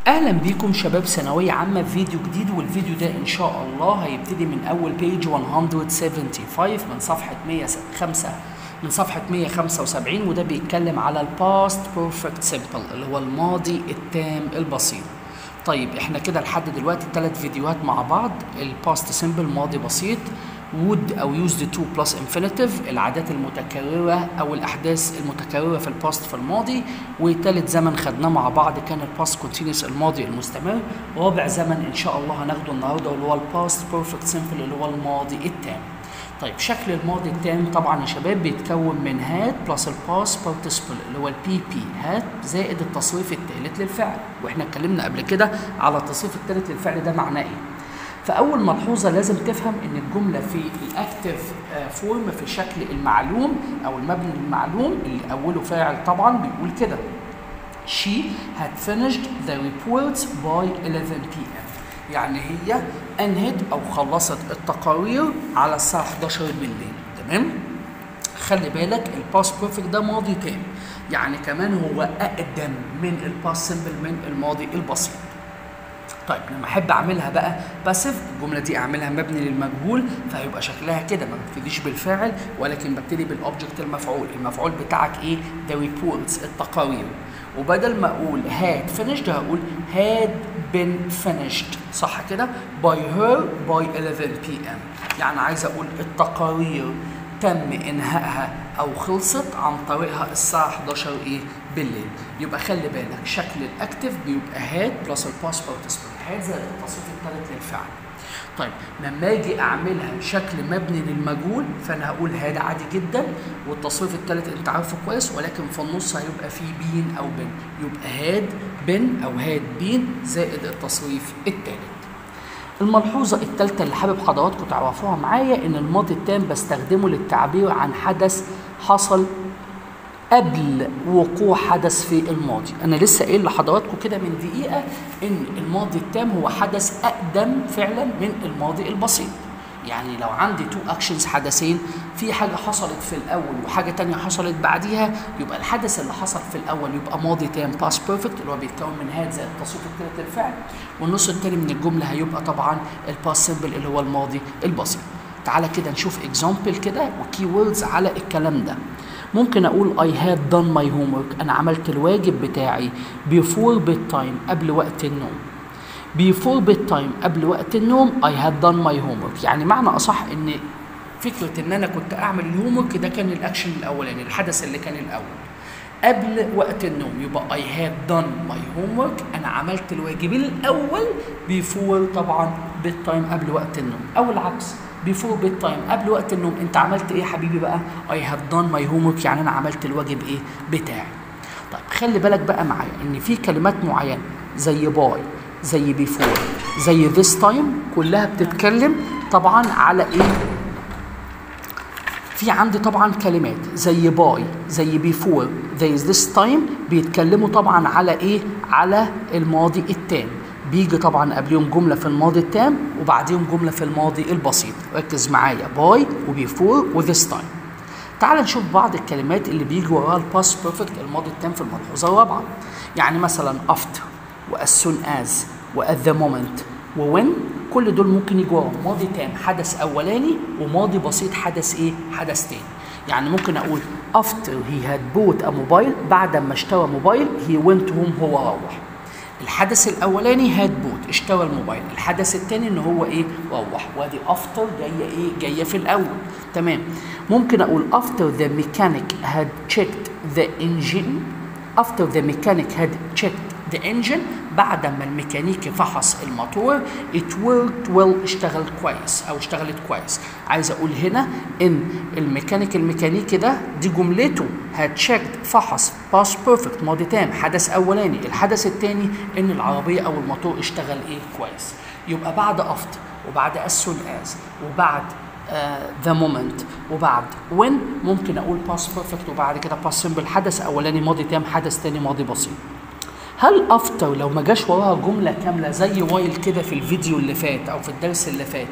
اهلا بيكم شباب ثانويه عامه في فيديو جديد والفيديو ده ان شاء الله هيبتدي من اول بيج 175 من صفحه 105 من صفحه 175 وده بيتكلم على الباست بيرفكت سيمبل اللي هو الماضي التام البسيط طيب احنا كده لحد دلوقتي ثلاث فيديوهات مع بعض الباست سيمبل ماضي بسيط would او used to plus infinitive العادات المتكررة او الاحداث المتكررة في الباست في الماضي وثالث زمن خدناه مع بعض كان الباست كونتينوس الماضي المستمر رابع زمن ان شاء الله هناخده النهارده واللي هو الباست بيرفكت سيمبل اللي هو الماضي التام طيب شكل الماضي التام طبعا يا شباب بيتكون من هات بلس الباست بارتيسيبل اللي هو البي بي هات زائد التصريف الثالث للفعل واحنا اتكلمنا قبل كده على التصريف الثالث للفعل ده معناه ايه فاول ملحوظه لازم تفهم ان الجمله في الاكتف فورم في شكل المعلوم او المبني المعلوم اللي اوله فاعل طبعا بيقول كده she had finished the reports by 11 p.m. يعني هي انهت او خلصت التقارير على الساعه 11 بالليل تمام خلي بالك الباست بيرفكت ده ماضي تام يعني كمان هو اقدم من الباست سيمبل من الماضي البسيط طيب لما احب اعملها بقى باسيف الجمله دي اعملها مبني للمجهول فهيبقى شكلها كده ما ببتديش بالفاعل ولكن ببتدي بالاوبجكت المفعول المفعول بتاعك ايه ذا ريبورتس التقارير وبدل ما اقول had finished هقول had been finished صح كده by her by 11 p.m. يعني عايز اقول التقارير تم انهائها او خلصت عن طريقها الساعه 11 ايه بالليل يبقى خلي بالك شكل الاكتف بيبقى هاد بلس الباست بارتيسيبل هاد زائد التصريف الثالث للفعل طيب لما اجي اعملها شكل مبني للمجهول فانا هقول هاد عادي جدا والتصريف الثالث انت عارفه كويس ولكن في النص هيبقى فيه بين او بن يبقى هاد بن او هاد بين زائد التصريف الثالث الملحوظة الثالثة اللي حابب حضراتكم تعرفوها معايا إن الماضي التام بستخدمه للتعبير عن حدث حصل قبل وقوع حدث في الماضي أنا لسه قايل لحضراتكم كده من دقيقة إن الماضي التام هو حدث أقدم فعلا من الماضي البسيط يعني لو عندي تو اكشنز حدثين في حاجه حصلت في الاول وحاجه تانية حصلت بعديها يبقى الحدث اللي حصل في الاول يبقى ماضي تام باست بيرفكت اللي هو بيتكون من هاد زائد التصريف الثالث للفعل والنص التاني من الجمله هيبقى طبعا الباست سيمبل اللي هو الماضي البسيط تعالى كده نشوف اكزامبل كده وكي ووردز على الكلام ده ممكن اقول I had done my homework انا عملت الواجب بتاعي before bedtime قبل وقت النوم before bedtime قبل وقت النوم I had done my homework يعني معنى أصح إن فكرة إن أنا كنت أعمل الهومورك ده كان الأكشن الأولاني يعني الحدث اللي كان الأول قبل وقت النوم يبقى I had done my homework أنا عملت الواجب الأول before طبعا bedtime قبل وقت النوم أو العكس before bedtime قبل وقت النوم أنت عملت إيه يا حبيبي بقى I had done my homework يعني أنا عملت الواجب إيه بتاعي طيب خلي بالك بقى معايا إن في كلمات معينة زي باي زي بيفور زي this time كلها بتتكلم طبعا على ايه في عندي طبعا كلمات زي باي زي بيفور زي this time بيتكلموا طبعا على ايه على الماضي التام بيجي طبعا قبلهم جملة في الماضي التام وبعديهم جملة في الماضي البسيط ركز معايا باي وبيفور وذس تايم تعال نشوف بعض الكلمات اللي بيجي وراها الباست بيرفكت الماضي التام في الملحوظة الرابعة يعني مثلا after وas soon as وات ذا مومنت ووين كل دول ممكن يجوا ماضي تام حدث اولاني وماضي بسيط حدث ايه حدث تاني يعني ممكن اقول after he had bought a mobile بعد ما اشترى موبايل he went home هو روح الحدث الاولاني هاد بوت اشترى الموبايل الحدث الثاني ان هو ايه روح وادي افتر جايه ايه جايه في الاول تمام ممكن اقول after the mechanic had checked the engine after the mechanic had checked the engine بعد ما الميكانيكي فحص الموتور it worked well اشتغل كويس او اشتغلت كويس عايز اقول هنا ان الميكانيك الميكانيكي ده دي جملته had checked فحص past perfect ماضي تام حدث اولاني الحدث الثاني ان العربيه او الموتور اشتغل ايه كويس يبقى بعد after وبعد as soon as وبعد ذا uh, مومنت وبعد when ممكن اقول past perfect وبعد كده past simple حدث اولاني ماضي تام حدث ثاني ماضي بسيط هل افتر لو ما جاش وراها جمله كامله زي وايل كده في الفيديو اللي فات او في الدرس اللي فات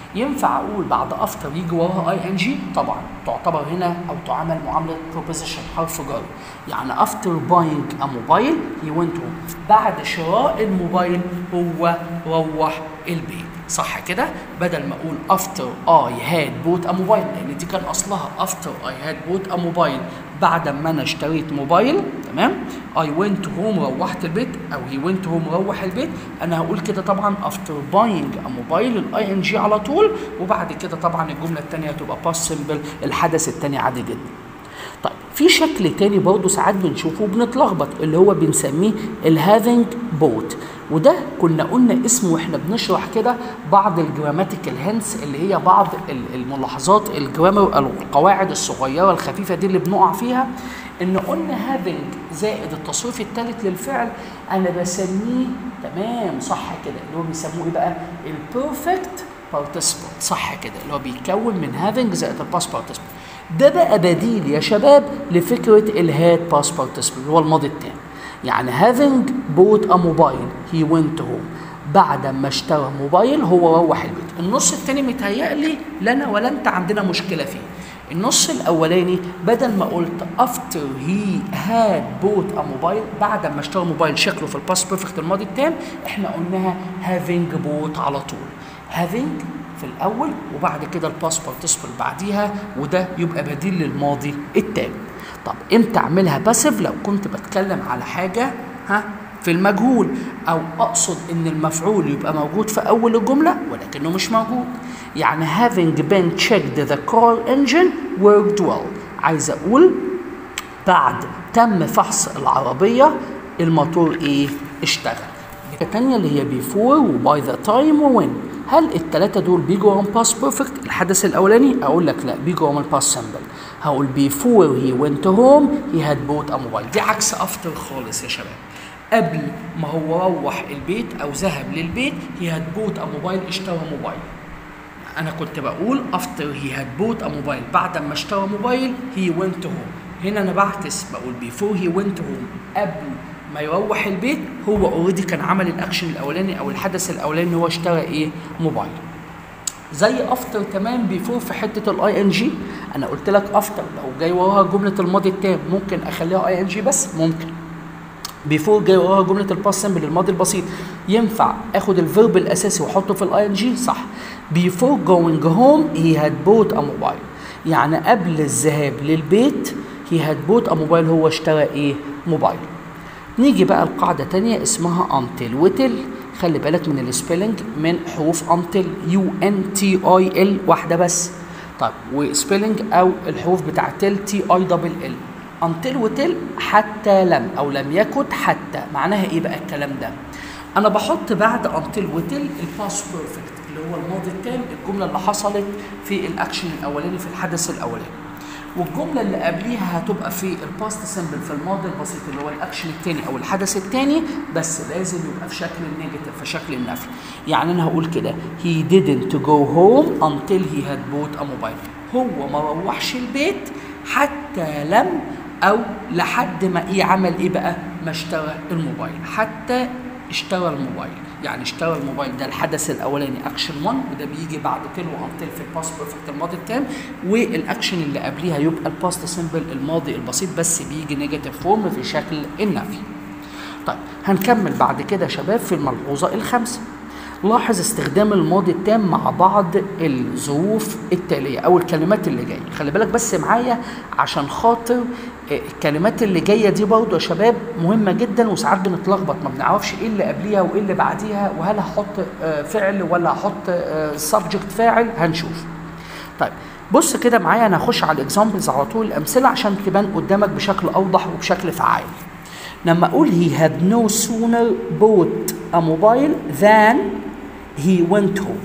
ينفع اقول بعد افتر يجي وراها اي ان جي طبعا تعتبر هنا او تعامل معامله بروبوزيشن حرف جر يعني افتر باينج ا موبايل هي went home بعد شراء الموبايل هو روح البيت صح كده بدل ما اقول افتر اي هاد بوت ا موبايل لان دي كان اصلها افتر اي هاد بوت ا موبايل بعد ما انا اشتريت موبايل تمام اي ونت هوم روحت البيت او هي ونت هوم روح البيت انا هقول كده طبعا افتر باينج ا موبايل الاي ان جي على طول وبعد كده طبعا الجمله الثانيه هتبقى باس سمبل الحدث الثاني عادي جدا طيب في شكل تاني برضه ساعات بنشوفه وبنتلخبط اللي هو بنسميه الهافينج بوت وده كنا قلنا اسمه واحنا بنشرح كده بعض الجراماتيكال هنس اللي هي بعض الملاحظات الجرامر او القواعد الصغيره الخفيفه دي اللي بنقع فيها ان قلنا هافينج زائد التصريف الثالث للفعل انا بسميه تمام صح كده اللي هو بيسموه ايه بقى البيرفكت participle صح كده اللي هو بيتكون من هافينج زائد الباس participle ده بقى بديل يا شباب لفكره الهاد باس participle اللي هو الماضي التام يعني having bought a mobile he went home بعد ما اشترى موبايل هو روح البيت النص التاني متهيألي لا انا ولا انت عندنا مشكله فيه النص الاولاني بدل ما قلت after he had bought a mobile بعد ما اشترى موبايل شكله في الباس بيرفكت الماضي التام احنا قلناها having bought على طول having في الاول وبعد كده الباس بارتيسيبل بعديها وده يبقى بديل للماضي التام طب امتى اعملها باسيف لو كنت بتكلم على حاجه ها في المجهول او اقصد ان المفعول يبقى موجود في اول الجمله ولكنه مش موجود يعني having been checked the car engine worked well عايز اقول بعد تم فحص العربيه الموتور ايه اشتغل الثانيه اللي هي before وباي ذا تايم وين هل الثلاثه دول بيجوا وراهم باس بيرفكت الحدث الاولاني اقول لك لا بيجوا وراهم الباس سمبل هقول before he went home he had bought a mobile دي عكس افتر خالص يا شباب قبل ما هو روح البيت او ذهب للبيت he had bought a mobile اشترى موبايل انا كنت بقول after he had bought a mobile بعد ما اشترى موبايل he went home هنا انا بعكس بقول before he went home قبل ما يروح البيت هو اوريدي كان عمل الاكشن الاولاني او الحدث الاولاني هو اشترى ايه موبايل زي افتر كمان بيفور في حته الاي ان جي انا قلت لك افتر لو جاي وراها جمله الماضي التام ممكن اخليها اي ان جي بس ممكن بيفور جاي وراها جمله الباس سمبل الماضي البسيط ينفع اخد الفيرب الاساسي واحطه في الاي ان جي صح بيفور جوينج هوم هي هاد بوت ا موبايل يعني قبل الذهاب للبيت هي هاد بوت ا موبايل هو اشترى ايه موبايل نيجي بقى لقاعده تانية اسمها انتل وتل خلي بالك من السبيلنج من حروف انتل يو ان تي اي ال واحده بس طيب وسبيلنج او الحروف بتاع تل تي اي دبل ال انتل وتل حتى لم او لم يكن حتى معناها ايه بقى الكلام ده انا بحط بعد انتل وتل الباس بيرفكت اللي هو الماضي التام الجمله اللي حصلت في الاكشن الاولاني في الحدث الاولاني والجمله اللي قبليها هتبقى في الباست سمبل في الماضي البسيط اللي هو الاكشن الثاني او الحدث الثاني بس لازم يبقى في شكل النيجاتيف في شكل النفي يعني انا هقول كده he didn't go home until he had bought a mobile هو ما روحش البيت حتى لم او لحد ما ايه عمل ايه بقى ما اشترى الموبايل حتى اشترى الموبايل يعني اشترى الموبايل ده الحدث الاولاني اكشن 1 وده بيجي بعد تل وانتل في الباست بيرفكت الماضي التام والاكشن اللي قبليها يبقى الباست سمبل الماضي البسيط بس بيجي نيجاتيف فورم في شكل النفي طيب هنكمل بعد كده يا شباب في الملحوظه الخامسه لاحظ استخدام الماضي التام مع بعض الظروف التاليه او الكلمات اللي جايه خلي بالك بس معايا عشان خاطر الكلمات اللي جايه دي برضه يا شباب مهمه جدا وساعات بنتلخبط ما بنعرفش ايه اللي قبليها وايه اللي بعديها وهل هحط فعل ولا هحط سبجكت فاعل هنشوف طيب بص كده معايا انا هخش على الاكزامبلز على طول الامثله عشان تبان قدامك بشكل اوضح وبشكل فعال لما اقول he had no sooner bought a mobile than he went home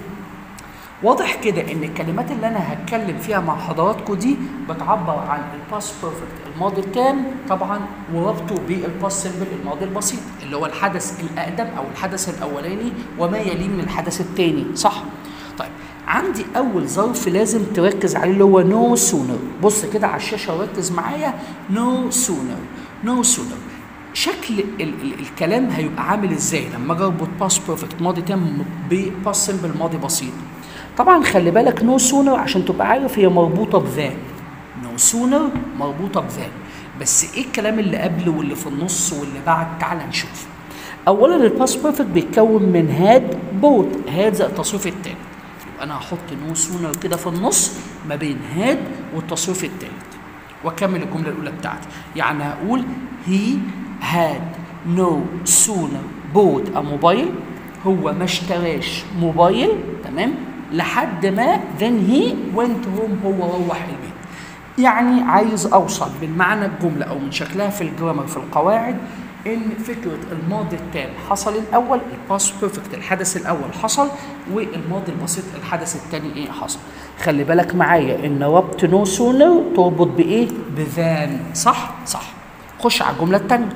واضح كده ان الكلمات اللي انا هتكلم فيها مع حضراتكم دي بتعبر عن الباس بيرفكت الماضي التام طبعا وربطه بالباس سمبل الماضي البسيط اللي هو الحدث الاقدم او الحدث الاولاني وما يليه من الحدث الثاني صح طيب عندي اول ظرف لازم تركز عليه اللي هو نو no سونر بص كده على الشاشه وركز معايا نو سونر نو سونر شكل ال ال الكلام هيبقى عامل ازاي لما اجي اربط باس بيرفكت ماضي تام بباس سمبل ماضي بسيط طبعا خلي بالك نو سونر عشان تبقى عارف هي مربوطه بذان نو سونر مربوطه بذان بس ايه الكلام اللي قبل واللي في النص واللي بعد تعال نشوف اولا الباست بيرفكت بيتكون من هاد بوت هاد زائد التصريف التالت يبقى انا هحط نو سونر كده في النص ما بين هاد والتصريف التالت واكمل الجمله الاولى بتاعتي يعني هقول he had no sooner bought a موبايل هو ما اشتراش موبايل تمام لحد ما then he went home هو روح البيت يعني عايز اوصل من معنى الجمله او من شكلها في الجرامر في القواعد ان فكره الماضي التام حصل الاول الباست بيرفكت الحدث الاول حصل والماضي البسيط الحدث الثاني ايه حصل خلي بالك معايا ان ربط نو سونر تربط بايه بذان صح صح خش على الجمله الثانيه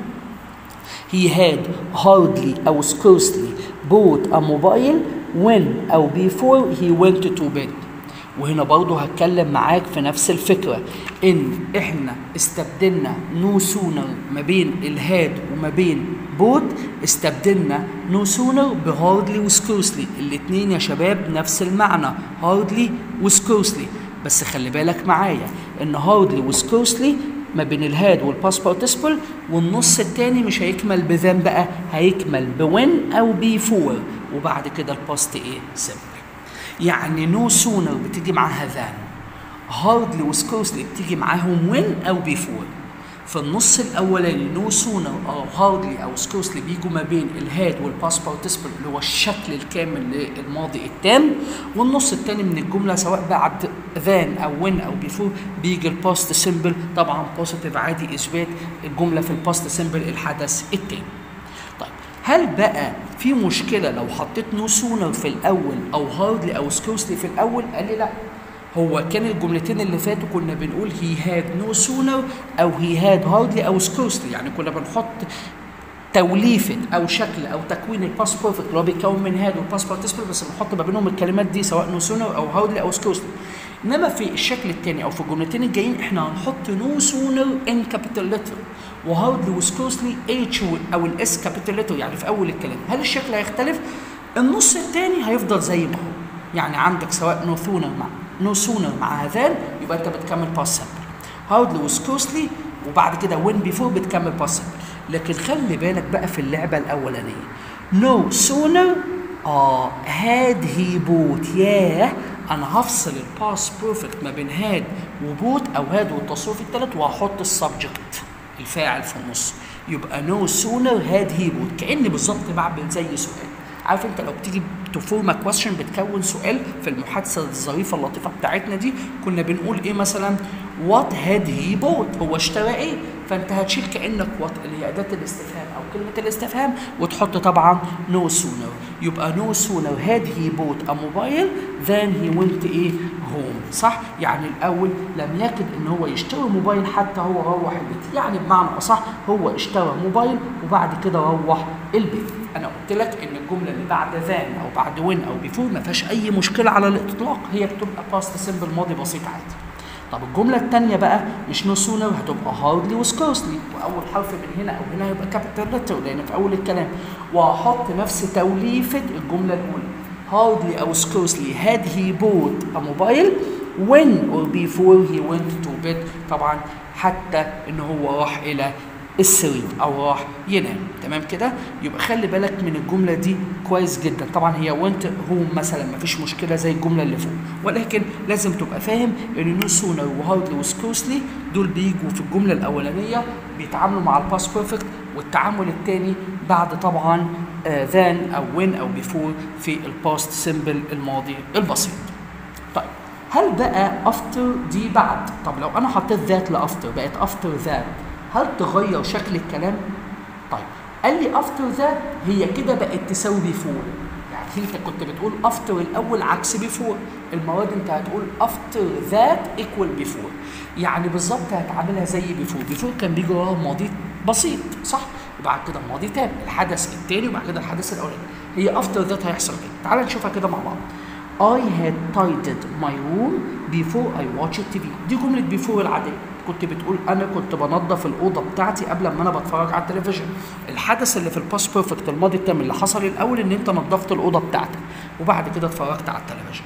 he had hardly أو scarcely bought a mobile when أو before he went to bed وهنا برضه هتكلم معاك في نفس الفكرة إن إحنا استبدلنا نو سونر ما بين الهاد وما بين بوت استبدلنا نو سونر بهاردلي وسكورسلي الاتنين يا شباب نفس المعنى هاردلي وسكورسلي بس خلي بالك معايا إن هاردلي وسكورسلي ما بين الهاد والباست بارتيسيبل والنص التاني مش هيكمل بذان بقى هيكمل بوين او بيفور وبعد كده الباست ايه سمبل يعني نو سونر بتيجي معاها ذان هاردلي وسكورسلي بتيجي معاهم وين او بيفور في النص الاولاني نو سونر او هاردلي او سكورسلي بيجوا ما بين الهاد والباست بارتيسيبل اللي هو الشكل الكامل للماضي التام والنص الثاني من الجمله سواء بعد ذان او وين او بيفور بيجي الباست سيمبل طبعا بوزيتيف عادي اثبات الجمله في الباست سيمبل الحدث التاني طيب هل بقى في مشكله لو حطيت نو سونر في الاول او هاردلي او سكورسلي في الاول قال لي لا هو كان الجملتين اللي فاتوا كنا بنقول هي هاد نو سونر او هي هاد هاردلي او سكورسلي يعني كنا بنحط توليفه او شكل او تكوين الباست بيرفكت اللي هو بيتكون من هاد والباست بارتيسيبل بس بنحط ما بينهم الكلمات دي سواء نو سونر او هاردلي او سكورسلي انما في الشكل الثاني او في الجملتين الجايين احنا هنحط نو سونر ان كابيتال لتر وهاردلي وسكورسلي اتش او الاس كابيتال لتر يعني في اول الكلام هل الشكل هيختلف؟ النص الثاني هيفضل زي ما هو يعني عندك سواء نو سونر مع نو سونر مع هذان يبقى انت بتكمل باس سمبل هاردلي وسكورسلي وبعد كده وين بيفور بتكمل باس سمبل لكن خلي بالك بقى في اللعبه الاولانيه نو سونر اه هاد هي بوت ياه انا هفصل الباس بيرفكت ما بين هاد وبوت او هاد والتصريف الثالث وهحط السبجكت الفاعل في النص يبقى نو سونر هاد هي بوت كاني بالظبط بعمل زي سؤال عارف انت لو بتيجي تفورم كويشن بتكون سؤال في المحادثه الظريفه اللطيفه بتاعتنا دي كنا بنقول ايه مثلا وات هاد هي بوت هو اشترى ايه فانت هتشيل كانك وات اللي هي اداه الاستفهام او كلمه الاستفهام وتحط طبعا نو سونر يبقى نو سونر هاد هي بوت ا موبايل ذان هي ونت ايه هوم صح يعني الاول لم يكد ان هو يشتري موبايل حتى هو روح البيت يعني بمعنى اصح هو اشترى موبايل وبعد كده روح البيت انا قلت لك ان الجمله اللي بعد ذان او بعد وين او بيفور ما فيهاش اي مشكله على الاطلاق هي بتبقى باست سيمبل ماضي بسيط عادي طب الجملة الثانية بقى مش نو سونر هتبقى هاردلي وسكورسلي وأول حرف من هنا أو هنا هيبقى كابيتال لتر لأن في أول الكلام وهحط نفس توليفة الجملة الأولى hardly أو scarcely had he bought a mobile when or before he went to bed طبعا حتى إن هو راح إلى السرير او راح ينام تمام كده يبقى خلي بالك من الجمله دي كويس جدا طبعا هي وانت هوم مثلا مفيش مشكله زي الجمله اللي فوق ولكن لازم تبقى فاهم ان نو سونر وهاردلي وسكوسلي دول بيجوا في الجمله الاولانيه بيتعاملوا مع الباس بيرفكت والتعامل الثاني بعد طبعا ذان او وين او بيفور في الباست سيمبل الماضي البسيط طيب هل بقى افتر دي بعد طب لو انا حطيت ذات لافتر بقت افتر ذات هل تغير شكل الكلام؟ طيب قال لي افتر ذات هي كده بقت تساوي بيفور يعني انت كنت بتقول افتر الاول عكس بيفور المره دي انت هتقول افتر ذات ايكوال بيفور يعني بالظبط هتعاملها زي بيفور بيفور كان بيجي وراه ماضي بسيط صح وبعد كده ماضي تام الحدث الثاني وبعد كده الحدث الاولاني هي افتر ذات هيحصل كده تعال نشوفها كده مع بعض I had tidied my room before I watched TV دي جملة before العادية كنت بتقول انا كنت بنظف الاوضه بتاعتي قبل ما انا بتفرج على التلفزيون الحدث اللي في الباست بيرفكت الماضي التام اللي حصل الاول ان انت نظفت الاوضه بتاعتك وبعد كده اتفرجت على التلفزيون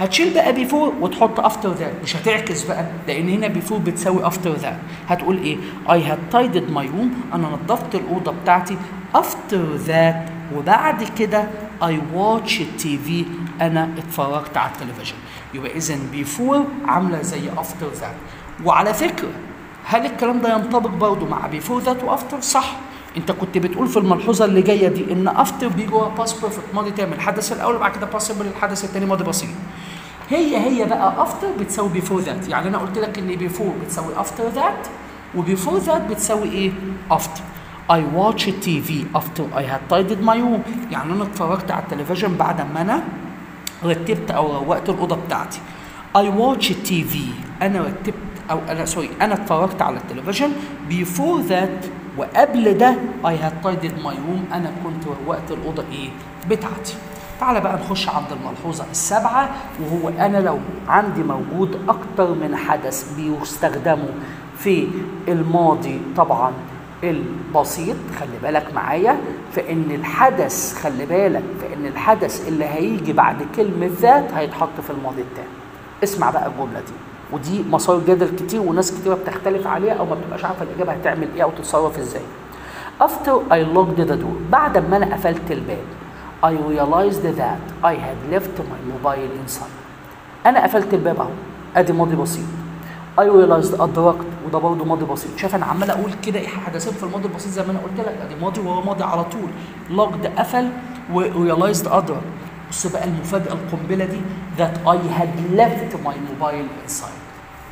هتشيل بقى بيفور وتحط افتر ذات مش هتعكس بقى لان هنا بيفور بتساوي افتر ذات هتقول ايه I had tidied my room انا نظفت الاوضه بتاعتي after that وبعد كده I watched TV انا اتفرجت على التلفزيون يبقى اذا بيفور عامله زي after that وعلى فكره هل الكلام ده ينطبق برضه مع بيفور ذات وافتر صح انت كنت بتقول في الملحوظه اللي جايه دي ان افتر بيجي ورا باس بيرفكت ماضي تام الحدث الاول وبعد كده باسبل الحدث الثاني ماضي بسيط هي هي بقى افتر بتساوي بيفور ذات يعني انا قلت لك ان بيفور بتساوي افتر ذات وبيفور ذات بتساوي ايه افتر I watched TV after I had tidied my room يعني انا اتفرجت على التلفزيون بعد ما انا رتبت او روقت الاوضه بتاعتي I watched TV انا رتبت او انا سوري انا اتفرجت على التلفزيون before that وقبل ده I had tidied my room انا كنت روقت الاوضه ايه بتاعتي تعالى بقى نخش عند الملحوظه السابعه وهو انا لو عندي موجود اكتر من حدث بيستخدموا في الماضي طبعا البسيط خلي بالك معايا فان الحدث خلي بالك فان الحدث اللي هيجي بعد كلمه ذات هيتحط في الماضي التام اسمع بقى الجمله دي ودي مسار جدل كتير وناس كتيره بتختلف عليها او ما بتبقاش عارفه الاجابه هتعمل ايه او تتصرف ازاي After I locked the door بعد ما انا قفلت الباب I realized that I had left my mobile inside انا قفلت الباب اهو ادي ماضي بسيط I realized أدركت وده برضه ماضي بسيط شايف انا عمال اقول كده حدثين في الماضي البسيط زي ما انا قلت لك ادي ماضي ورا ماضي على طول locked قفل وريلايزد أدرك بص بقى المفاجأة القنبلة دي that I had left my mobile inside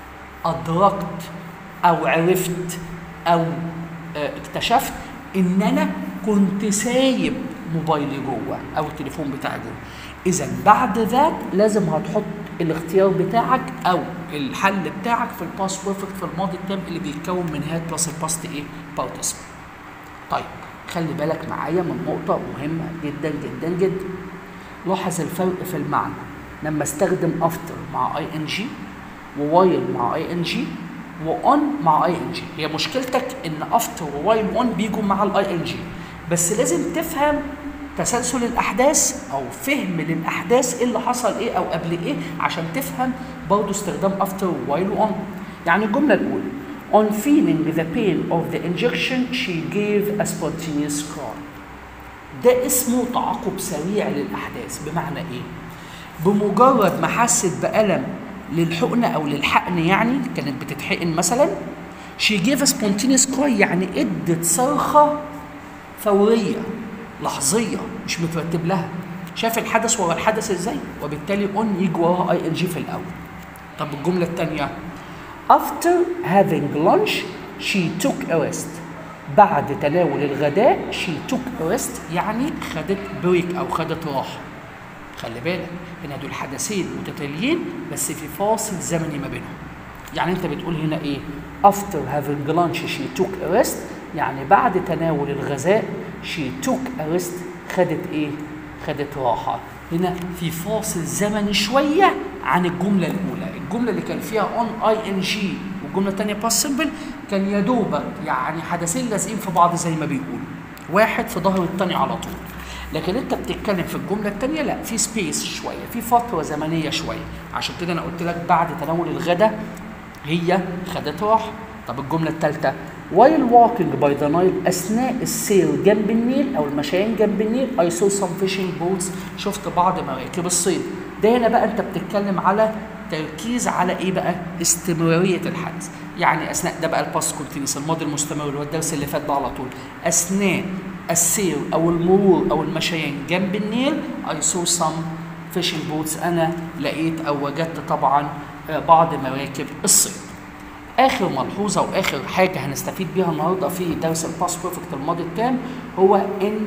أدركت أو عرفت أو اه اكتشفت إن أنا كنت سايب موبايلي جوه أو التليفون بتاعي جوه إذا بعد ذات لازم هتحط الاختيار بتاعك أو الحل بتاعك في الباست بيرفكت في الماضي التام اللي بيتكون من هات بلس الباست إيه؟ بارتيسيبل. طيب خلي بالك معايا من نقطة مهمة جدا جدا جدا. لاحظ الفرق في المعنى لما استخدم افتر مع اي ان جي ووايل مع اي ان جي واون مع اي ان جي هي مشكلتك ان افتر ووايل وان بيجوا مع الاي ان جي بس لازم تفهم تسلسل الاحداث او فهم للاحداث ايه اللي حصل ايه او قبل ايه عشان تفهم برضه استخدام افتر ووايل وان يعني الجمله الاولى On feeling the pain of the injection, she gave a spontaneous cry. ده اسمه تعاقب سريع للاحداث بمعنى ايه بمجرد ما حست بالم للحقنه او للحقن يعني كانت بتتحقن مثلا شي جيف سبونتينيوس كراي يعني ادت صرخه فوريه لحظيه مش مترتب لها شاف الحدث ورا الحدث ازاي وبالتالي اون يجي وراها اي ان جي في الاول طب الجمله الثانيه after having lunch she took a rest بعد تناول الغداء she took a rest يعني خدت بريك او خدت راحه خلي بالك هنا دول حدثين متتاليين بس في فاصل زمني ما بينهم يعني انت بتقول هنا ايه after having lunch she took a rest يعني بعد تناول الغذاء she took a rest خدت ايه خدت راحه هنا في فاصل زمني شويه عن الجمله الاولى الجمله اللي كان فيها on اي ان جي والجمله الثانيه باس سمبل كان يا دوبك يعني حدثين لازقين في بعض زي ما بيقولوا واحد في ظهر الثاني على طول لكن انت بتتكلم في الجمله الثانيه لا في سبيس شويه في فتره زمنيه شويه عشان كده انا قلت لك بعد تناول الغداء هي خدت راحه طب الجمله الثالثه while walking by the Nile اثناء السير جنب النيل او المشيان جنب النيل I saw some fishing boats شفت بعض مراكب الصيد ده هنا بقى انت بتتكلم على تركيز على ايه بقى استمراريه الحدث يعني اثناء ده بقى الباست كونتينيوس الماضي المستمر اللي هو الدرس اللي فات ده على طول اثناء السير او المرور او المشيان جنب النيل I saw some fishing boats انا لقيت او وجدت طبعا بعض مراكب الصيد اخر ملحوظه واخر حاجه هنستفيد بيها النهارده في درس الباست بيرفكت الماضي التام هو ان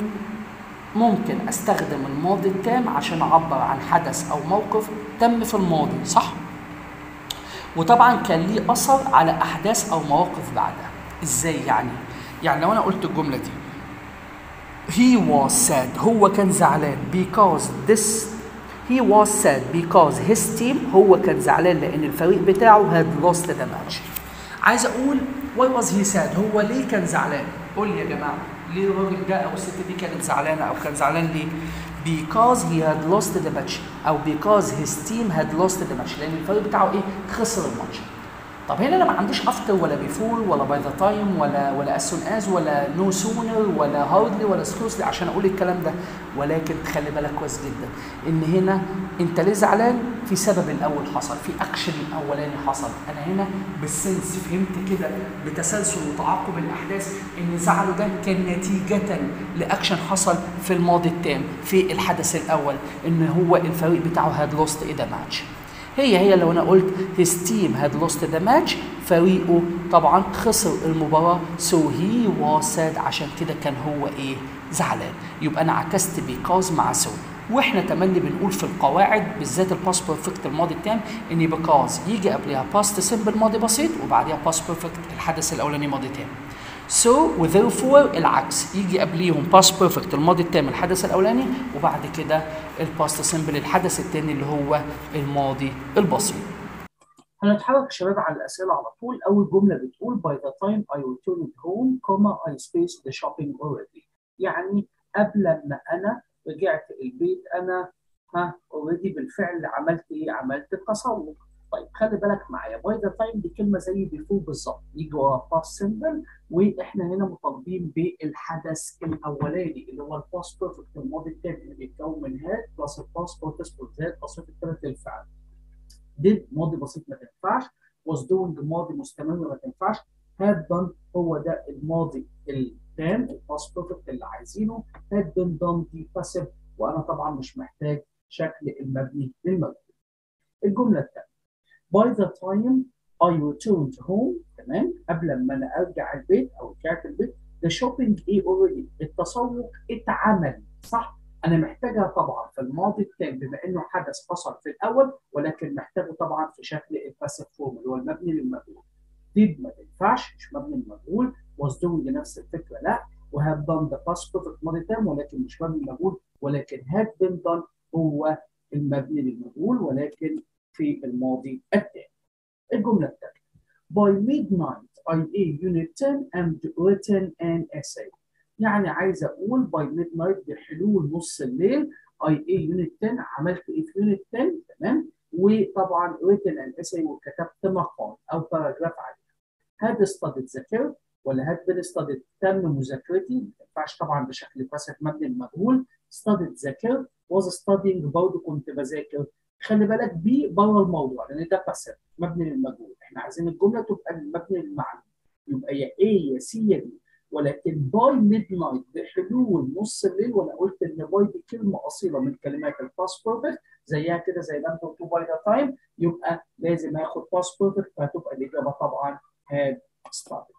ممكن استخدم الماضي التام عشان اعبر عن حدث او موقف تم في الماضي صح وطبعا كان ليه اثر على احداث او مواقف بعدها ازاي يعني يعني لو انا قلت الجمله دي he was sad هو كان زعلان because this he was sad because his team هو كان زعلان لان الفريق بتاعه had lost the match عايز اقول why was he sad هو ليه كان زعلان قول لي يا جماعه ليه الراجل ده او الست دي كانت زعلانه او كان زعلان ليه because he had lost the match او because his team had lost the match لان الفريق بتاعه ايه خسر الماتش طب هنا انا ما عنديش افتر ولا بيفور ولا باي ذا تايم ولا ولا as soon as ولا نو سونر ولا هاردلي ولا سكروسلي عشان اقول الكلام ده ولكن خلي بالك كويس جدا ان هنا انت ليه زعلان في سبب الاول حصل في اكشن اولاني حصل انا هنا بالسنس فهمت كده بتسلسل وتعاقب الاحداث ان زعله ده كان نتيجه لاكشن حصل في الماضي التام في الحدث الاول ان هو الفريق بتاعه هاد لوست ايه ده ماتش هي هي لو انا قلت his team had lost the match فريقه طبعا خسر المباراة so he was sad عشان كده كان هو ايه زعلان يبقى انا عكست because مع so واحنا تملي بنقول في القواعد بالذات الباست بيرفكت الماضي التام ان because يجي قبلها باست سمبل ماضي بسيط وبعديها باست بيرفكت الحدث الاولاني ماضي تام so و therefore العكس يجي قبليهم past perfect الماضي التام الحدث الاولاني وبعد كده الباست سمبل الحدث الثاني اللي هو الماضي البسيط هنتحرك شباب على الاسئله على طول اول جمله بتقول by the time I returned home comma I spaced the shopping already يعني قبل ما انا رجعت البيت انا ها اوريدي بالفعل عملت ايه عملت التسوق طيب خلي بالك معايا باي ذا تايم دي كلمه زي بيفور بالظبط يجي ورا باست سمبل واحنا هنا مطالبين بالحدث الاولاني اللي هو الباست بيرفكت الماضي التاني اللي بيتكون من هاد بلس الباست بارتيسبل زائد تصريف الثلاث الفعل did ماضي بسيط ما تنفعش was doing ماضي مستمر ما تنفعش had done هو ده الماضي التام الباست بيرفكت اللي عايزينه had been done دي passive وانا طبعا مش محتاج شكل المبني للمجهول الجمله الثانيه by the time I returned home تمام قبل ما انا ارجع البيت او رجعت البيت the shopping ايه already التسوق اتعمل صح انا محتاجها طبعا في الماضي التام بما انه حدث حصل في الاول ولكن محتاجه طبعا في شكل الباسيف فورم اللي هو المبني للمجهول did ما تنفعش مش مبني للمجهول was doing نفس الفكره لا وهاف done the past perfect ماضي تام ولكن مش مبني للمجهول ولكن had been done هو المبني للمجهول ولكن في الماضي التام الجمله الثانيه by midnight I a unit 10 and written an essay يعني عايز اقول باي ميد نايت بحلول نص الليل اي اي يونت 10 عملت ايه في يونت 10 تمام وطبعا written an essay وكتبت مقال او باراجراف عليه هاد ستاديد ذاكرت ولا هاد بين ستاديد تم مذاكرتي ما ينفعش طبعا بشكل باسف مبني المجهول ستاديد ذاكرت was studying برضه كنت بذاكر خلي بالك بي بره الموضوع لان ده باسف مبني للمجهول احنا عايزين الجمله تبقى مبني للمعلوم يبقى يا ايه يا سي يا دي ولكن باي ميد نايت بحلول نص الليل وانا قلت ان باي دي كلمه اصيله من كلمات الباست بيرفكت زيها كده زي ما انت قلت باي ذا تايم يبقى لازم اخد باست بيرفكت فهتبقى الاجابه طبعا هاد ستارت.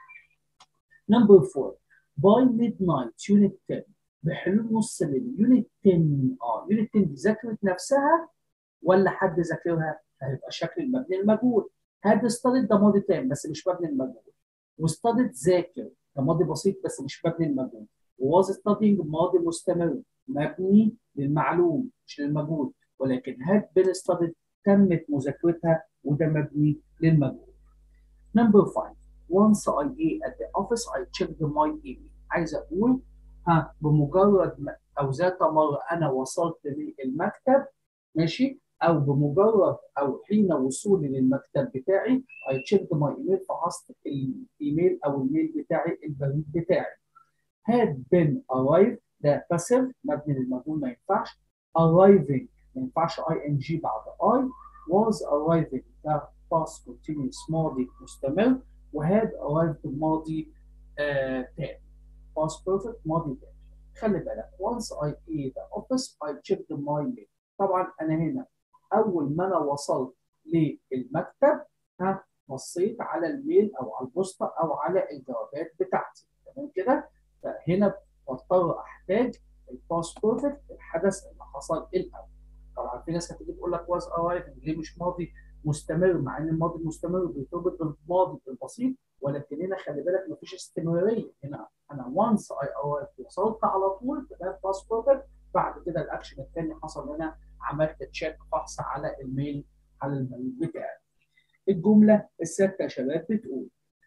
نمبر 4 باي ميد نايت يونت 10 بحلول نص الليل يونت 10 اه يونت 10 دي ذاكرت نفسها ولا حد ذاكرها؟ هيبقى شكل المبني المجهول. هاد ستارت ده ماضي تام بس مش مبني المجهول. وستارت ذاكر ده ماضي بسيط بس مش مبني للمجهول وواز ستادينج ماضي مستمر مبني للمعلوم مش للمجهول ولكن هاد بين ستاديد تمت مذاكرتها وده مبني للمجهول نمبر 5 once I a at the office I checked my email عايز اقول ها بمجرد ما او ذات مره انا وصلت للمكتب ماشي او بمجرد او حين وصولي للمكتب بتاعي اي تشيك ماي ايميل فحصت الايميل او الميل بتاعي البريد بتاعي had been arrived ده باسيف مبني للمجهول ما ينفعش arriving ما ينفعش اي ان جي بعد اي was arriving ده past continuous ماضي مستمر وهاد arrived ماضي آه تاني past perfect ماضي تاني خلي بالك once I a the office I checked my mail طبعا انا هنا اول ما انا وصلت للمكتب ها بصيت على الميل او على البوسطه او على الجوابات بتاعتي تمام كده فهنا بضطر احتاج الباست بيرفكت الحدث اللي حصل الاول طبعا في ناس هتيجي تقول لك واز ارايفنج ليه مش ماضي مستمر مع ان الماضي المستمر بيرتبط بالماضي البسيط ولكن هنا خلي بالك مفيش استمراريه هنا انا وانس اي ارايف وصلت على طول تمام باست بيرفكت بعد كده الاكشن الثاني حصل هنا عملت تشيك فحص على الميل على الميل بتاعي. الجمله السادسه يا شباب بتقول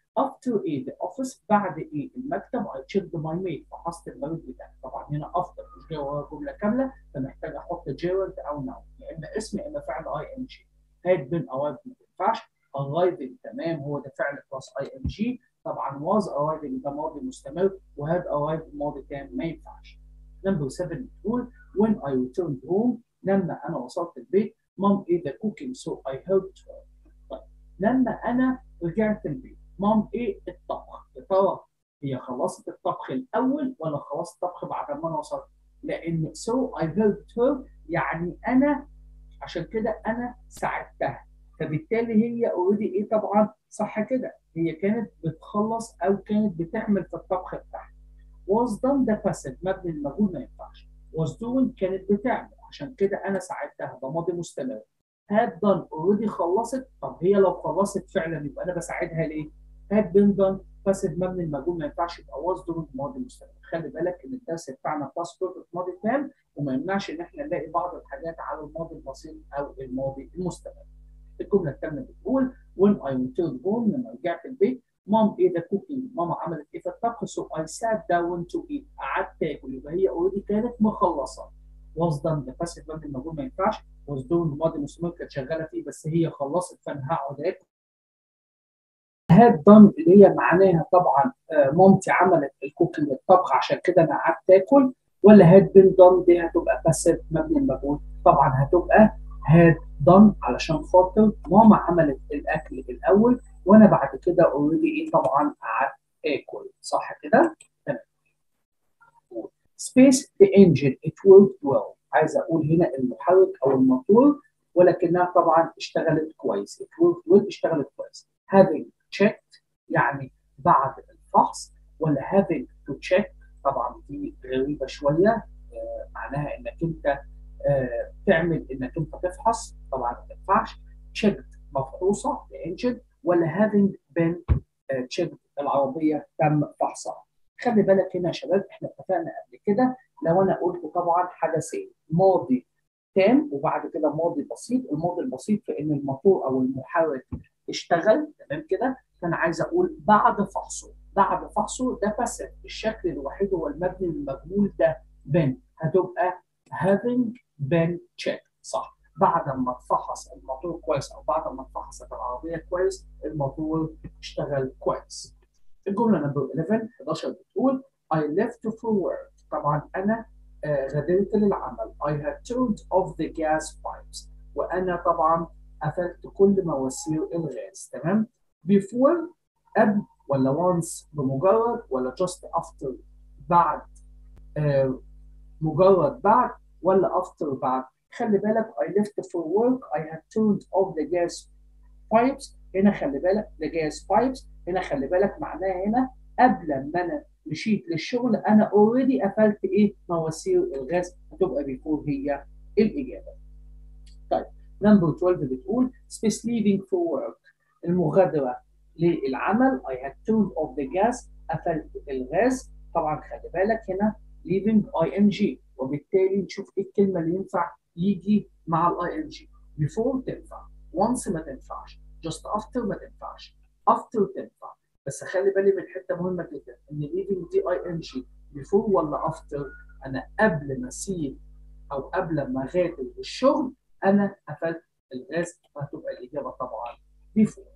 after ايه the office بعد ايه المكتب I checked my mail فحصت المريض بتاعي طبعا هنا after مش جاي وراها جمله كامله فمحتاج احط gerund او noun يا اما اسم يا اما فعل ing had been arrived ما تنفعش arriving تمام هو ده فعل بلس ing طبعا was arriving ده ماضي مستمر وهاد arrived ماضي تام ما ينفعش نمبر 7 بتقول when I returned home لما انا وصلت البيت mom ate the cooking so I helped her طيب لما انا رجعت البيت مام ايه الطبخ يا ترى هي خلصت الطبخ الاول ولا خلصت الطبخ بعد ما انا وصلت لان so I helped her يعني انا عشان كده انا ساعدتها فبالتالي هي اوريدي ايه طبعا صح كده هي كانت بتخلص او كانت بتعمل في الطبخ بتاعها was done ده passive مبني المجهول ما ينفعش was doing كانت بتعمل عشان كده انا ساعدتها ده ماضي مستمر had done اوريدي خلصت طب هي لو خلصت فعلا يبقى انا بساعدها ليه؟ had been done passive مبني المجهول ما ينفعش يبقى was doing ماضي مستمر خلي بالك ان الدرس بتاعنا past perfect ماضي تام وما يمنعش ان احنا نلاقي بعض الحاجات على الماضي البسيط او الماضي المستمر الجمله الثانيه بتقول when I returned home لما رجعت البيت مام ايه ذا كوكينج ماما عملت ايه في الطبخ سو اي سات داون تو ايت قعدت اكل يبقى هي اوريدي كانت مخلصه was done ده باسيف مبني المجهول ما ينفعش was doing ماضي مستمر كانت شغاله فيه بس هي خلصت فانا هقعد اكل had done اللي هي معناها طبعا مامتي عملت الكوكينج الطبخ عشان كده انا قعدت اكل ولا had been done دي هتبقى باسيف مبني المجهول طبعا هتبقى had done علشان خاطر ماما عملت الاكل الاول وانا بعد كده اوريدي ايه طبعا قعدت اكل صح كده؟ تمام. Space the engine it worked well عايز اقول هنا المحرك او الموتور ولكنها طبعا اشتغلت كويس it worked well اشتغلت كويس having checked يعني بعد الفحص ولا having to check طبعا دي غريبه شويه آه معناها انك انت آه تعمل انك انت تفحص طبعا ما ينفعش checked مفحوصه الانجن ولا having been uh, checked العربيه تم فحصها. خلي بالك هنا يا شباب احنا اتفقنا قبل كده لو انا قلت طبعا حدثين ماضي تام وبعد كده ماضي بسيط، الماضي البسيط في ان الموتور او المحرك اشتغل تمام كده فانا عايز اقول بعد فحصه، بعد فحصه ده باسف الشكل الوحيد هو المبني المجهول ده been هتبقى having been checked صح. بعد ما اتفحص الموتور كويس او بعد ما اتفحصت العربيه كويس الموتور اشتغل كويس. الجمله نمبر 11 11 بتقول I left for work طبعا انا آه غادرت للعمل I had turned off the gas pipes وانا طبعا قفلت كل مواسير الغاز تمام؟ before قبل ولا once بمجرد ولا just after بعد آه مجرد بعد ولا after بعد خلي بالك I left for work I had turned off the gas pipes هنا خلي بالك the gas pipes هنا خلي بالك معناها هنا قبل ما انا مشيت للشغل انا اوريدي قفلت ايه مواسير الغاز هتبقى بيكون هي الاجابه. طيب نمبر 12 بتقول space leaving for work المغادره للعمل I had turned off the gas قفلت الغاز طبعا خلي بالك هنا leaving ing وبالتالي نشوف ايه الكلمه اللي ينفع يجي مع الاي ان جي before تنفع once ما تنفعش just after ما تنفعش after تنفع بس خلي بالي من حته مهمه جدا ان leaving دي اي ان جي before ولا after انا قبل ما اسيب او قبل ما اغادر الشغل انا قفلت الغاز فهتبقى الاجابه طبعا before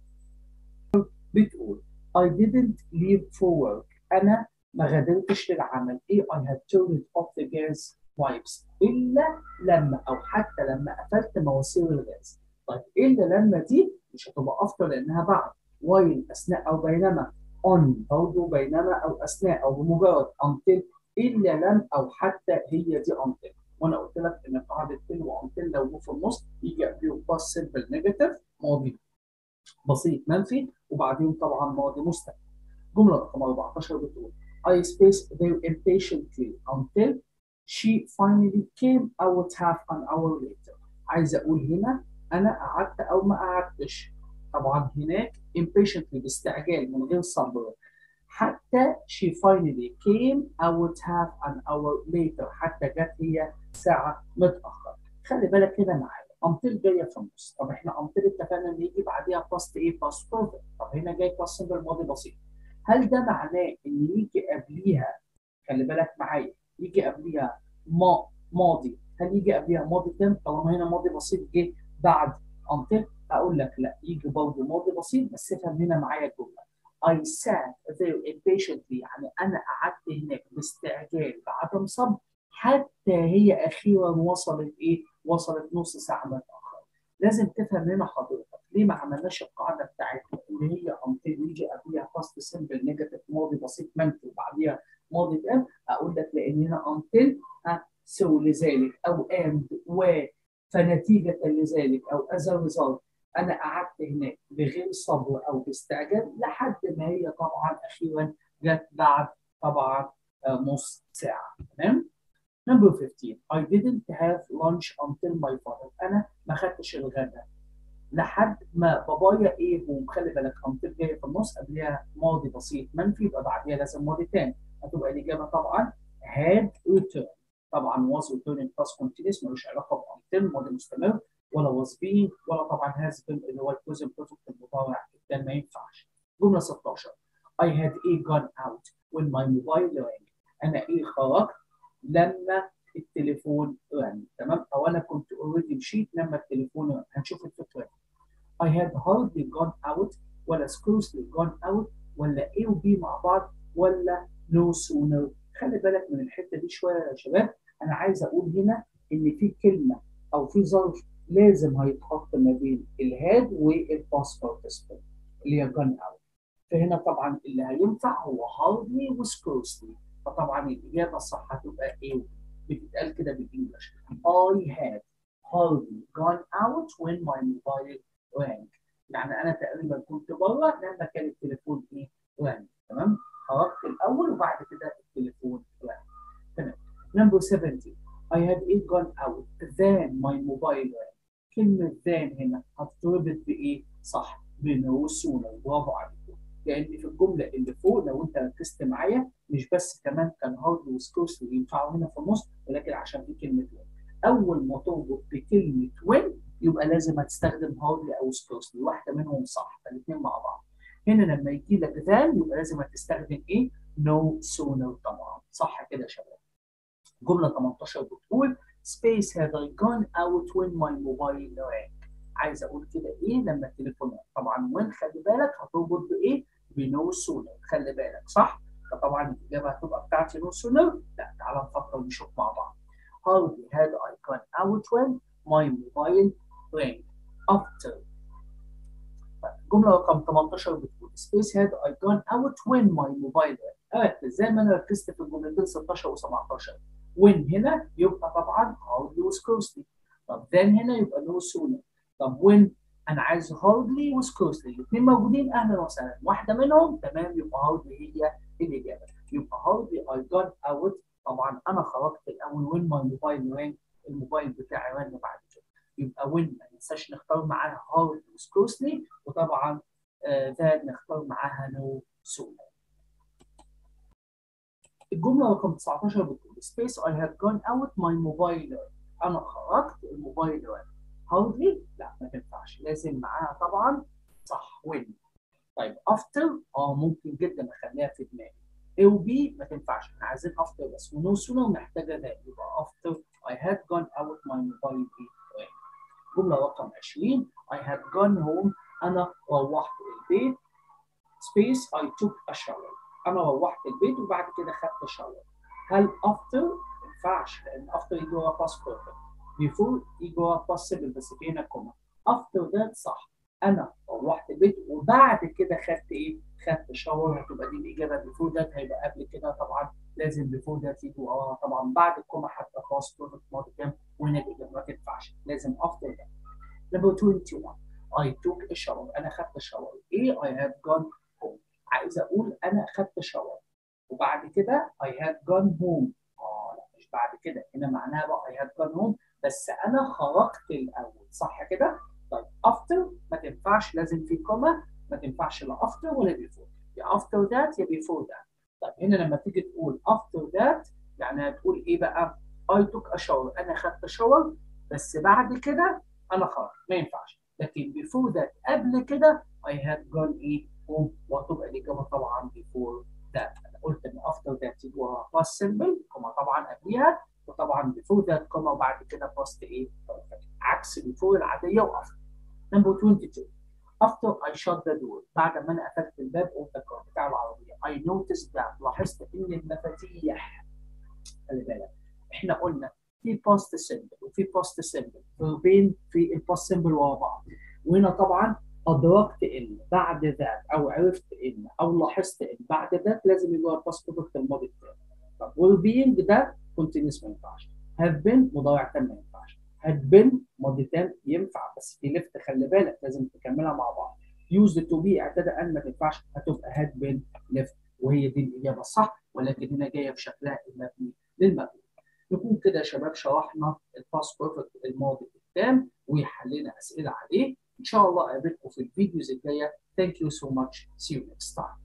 بتقول I didn't leave for work انا ما غادرتش للعمل ايه I had turned off the gas pipes الا لما او حتى لما قفلت مواسير الغاز طيب الا لما دي مش هتبقى افضل لانها بعد while اثناء او بينما on برضه بينما او اثناء او بمجرد until الا لم او حتى هي دي until وانا قلت لك ان قاعده till وانتل لو جه في النص يجي قبلهم باس سمبل نيجاتيف ماضي بسيط منفي وبعدين طبعا ماضي مستقبل جمله رقم 14 بتقول I spaced there impatiently until she finally came out half an hour later. عايز أقول هنا أنا قعدت أو ما قعدتش. طبعا هناك impatiently باستعجال من غير صبر. حتى she finally came out half an hour later حتى جت هي ساعة متأخر. خلي بالك كده معايا until جايه في النص طب احنا until اتفقنا ان يجي بعديها past ايه past perfect طب هنا جاي past simple ماضي بسيط هل ده معناه ان يجي قبليها خلي بالك معايا يجي قبليها ما ماضي هل يجي قبليها ماضي تام طالما هنا ماضي بسيط جه بعد until اقول لك لا يجي برضه ماضي بسيط بس افهم هنا معايا الجمله I sat there impatiently يعني انا قعدت هناك باستعجال بعدم صبر حتى هي اخيرا وصلت ايه؟ وصلت نص ساعه متاخر. لازم تفهم هنا حضرتك ليه ما عملناش القاعده بتاعتنا اللي هي until يجي قبلها past simple نيجاتيف ماضي بسيط منفي وبعديها ماضي تام اقول لك لان هنا until ها سو لذلك او and و فنتيجه لذلك او as a result انا قعدت هناك بغير صبر او باستعجال لحد ما هي طبعا اخيرا جت بعد طبعا نص ساعه تمام Number 15 I didn't have lunch until my father انا ما خدتش الغداء لحد ما بابايا ايه وخلي بالك until جايه في النص قبلها ماضي بسيط منفي يبقى بعديها لازم ماضي تاني هتبقى الاجابه طبعا had returned طبعا was returning past continuous ملوش علاقه ب until ماضي مستمر ولا was being ولا طبعا has been اللي هو الجزء perfect المضارع ده ما ينفعش جمله 16 I had a gone out when my mobile rang انا ايه خرجت لما التليفون رن تمام او انا كنت اوريدي مشيت لما التليفون رن هنشوف الفكره I had hardly gone out ولا scarcely gone out ولا A و B مع بعض ولا no sooner خلي بالك من الحته دي شويه يا شباب انا عايز اقول هنا ان في كلمه او في ظرف لازم هيتحط ما بين الهاد والباس بارتيسيبل اللي هي gone out فهنا طبعا اللي هينفع هو hardly وscarcely فطبعا الاجابه الصح هتبقى ايه بتتقال كده بالانجلش I had hardly gone out when my mobile rang يعني انا تقريبا كنت بره لما كان التليفون ايه rang تمام خرجت الاول وبعد كده التليفون rang تمام number 70 I had it gone out then my mobile rang كلمة then هنا هتتربط بإيه؟ صح بنو سونا برافو عليكم لان في الجمله اللي فوق لو انت ركزت معايا مش بس كمان كان هارد وسكوسلي ينفعوا هنا في النص ولكن عشان في كلمه وين اول ما تربط بكلمه وين يبقى لازم هتستخدم هاردلي او سكوسلي واحده منهم صح فالاثنين مع بعض هنا لما يجي لك ذان يبقى لازم هتستخدم ايه؟ نو سونر طبعا صح كده يا شباب جمله 18 بتقول space had I gone out when my mobile rang عايز اقول كده ايه لما التليفون طبعا وين خلي بالك هتربط بايه؟ بنو سونر خلي بالك صح؟ فطبعا الاجابه هتبقى بتاعتي نو سونر لا تعالى نفكر ونشوف مع بعض Hardly had I gone out when my mobile rang after جمله رقم 18 بتقول space had I gone out when my mobile rang ركز زي ما انا ركزت في الجملتين 16 و17 when هنا يبقى طبعا hardly وسكوسلي طب then هنا يبقى no sooner طب when انا عايز هاردلي وسكوسلي الاثنين موجودين اهلا وسهلا واحده منهم تمام يبقى هاردلي هي الاجابه يبقى هاردلي اي جون اوت طبعا انا خرجت الاول وين ماي موبايل ران الموبايل بتاعي رن بعد كده يبقى وين ما ننساش نختار معاها هارد وسكوسلي وطبعا ذا uh, نختار معاها نو سونا الجمله رقم 19 بتقول space I have gone out my mobile انا خرجت الموبايل رن hardly لا ما تنفعش لازم معاها طبعا صح وين طيب after اه ممكن جدا اخليها في دماغي A و B ما تنفعش احنا عايزين after بس ونو sooner محتاجه ده يبقى after I had gone out my mobile way جمله رقم 20 I had gone home انا روحت البيت space I took a shower انا روحت البيت وبعد كده خدت شاور هل after ما ينفعش لان after يجي ورا past perfect before يجي ورا possible بس في هنا كوما after that صح انا روحت البيت وبعد كده خدت ايه؟ خدت شاور هتبقى دي الاجابه before that هيبقى قبل كده طبعا لازم before that يجي وراها طبعا بعد الكوما حتى خلاص بيرفكت ماضي تام وهنا الاجابه ما تنفعش لازم after that number 21 I took a shower انا خدت شاور ايه I have gone home عايز اقول انا خدت شاور وبعد كده I had gone home اه لا مش بعد كده هنا معناها بقى I had gone home بس انا خرجت الاول صح كده طيب after ما تنفعش لازم في كوما ما تنفعش لا after ولا before يا after that يا before that طيب هنا لما تيجي تقول after that يعني هتقول ايه بقى I took a shower انا خدت شاور بس بعد كده انا خرج ما ينفعش لكن before that قبل كده I had gone ايه home وهتبقى الاجابه طبعا before that انا قلت ان after that يبقى past simple كما طبعا قبليها وطبعا before that كما وبعد كده past ايه perfect عكس before العاديه وافter number 22 after I shut the door بعد ما انا قفلت الباب of the car بتاع العربيه I noticed that لاحظت ان المفاتيح خلي بالك احنا قلنا في باست سيمبل وفي باست سيمبل فيربين في الباست سيمبل ورا بعض وهنا طبعا ادركت ان بعد ذات او عرفت ان او لاحظت ان بعد ذات لازم يبقى الباست بيرفكت الماضي التام طب ويل بينج ده كونتينيوس ما ينفعش هاف بين مضارع تام ما ينفعش هاد بين ماضي تام ينفع بس في ليفت خلي بالك لازم تكملها مع بعض يوز تو بي اعتدى ان ما تنفعش هتبقى هاد بين ليفت وهي دي الاجابه الصح ولكن هنا جايه بشكلها المبني للمبني نكون كده يا شباب شرحنا الباست بيرفكت الماضي التام وحلينا اسئله عليه ان شاء الله اقابلكم في الفيديوز الجايه ثانك يو سو ماتش سي يو نيكست تايم